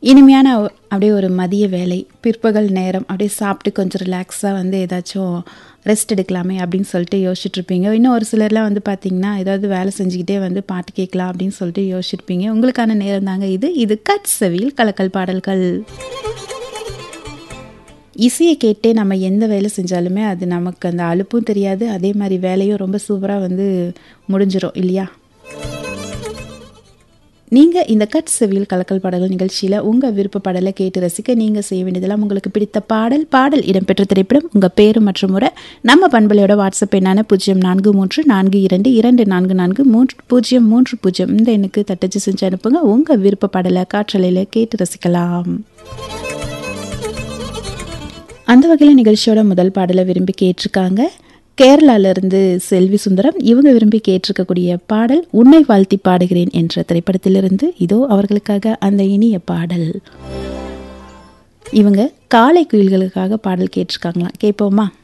இனிமையான ஒ- அப்படியே ஒரு மதிய வேலை பிற்பகல் நேரம் அப்படியே சாப்பிட்டு கொஞ்சம் ரிலாக்ஸாக வந்து ஏதாச்சும் ரெஸ்ட் எடுக்கலாமே அப்படின்னு சொல்லிட்டு யோசிச்சுட்டு இருப்பீங்க இன்னும் ஒரு சிலர்லாம் வந்து பார்த்தீங்கன்னா ஏதாவது வேலை செஞ்சுக்கிட்டே வந்து பாட்டு கேட்கலாம் அப்படின்னு சொல்லிட்டு யோசிச்சிருப்பீங்க உங்களுக்கான நேரம் தாங்க இது இது கட் செவியில் கலக்கல் பாடல்கள் இசையை கேட்டே நம்ம எந்த வேலை செஞ்சாலுமே அது நமக்கு அந்த அலுப்பும் தெரியாது அதே மாதிரி வேலையும் ரொம்ப சூப்பராக வந்து முடிஞ்சிரும் இல்லையா நீங்கள் இந்த கட் செவியில் கலக்கல் பாடல்கள் நிகழ்ச்சியில் உங்கள் விருப்ப பாடலை கேட்டு ரசிக்க நீங்கள் செய்ய வேண்டியதெல்லாம் உங்களுக்கு பிடித்த பாடல் பாடல் இடம்பெற்ற திரைப்படம் உங்கள் பேர் மற்றும் முறை நம்ம பண்பலையோட வாட்ஸ்அப் எண்ணான பூஜ்ஜியம் நான்கு மூன்று நான்கு இரண்டு இரண்டு நான்கு நான்கு மூன்று பூஜ்ஜியம் மூன்று பூஜ்ஜியம் இந்த எண்ணுக்கு தட்டச்சு செஞ்சு அனுப்புங்க உங்கள் விருப்ப பாடலை காற்றலையில் கேட்டு ரசிக்கலாம் அந்த வகையில் நிகழ்ச்சியோட முதல் பாடலை விரும்பி கேட்டிருக்காங்க கேரளாவிலிருந்து செல்வி சுந்தரம் இவங்க விரும்பி கேட்டிருக்கக்கூடிய பாடல் உன்னை வாழ்த்தி பாடுகிறேன் என்ற திரைப்படத்திலிருந்து இதோ அவர்களுக்காக அந்த இனிய பாடல் இவங்க காலை குயில்களுக்காக பாடல் கேட்டிருக்காங்களாம் கேட்போமா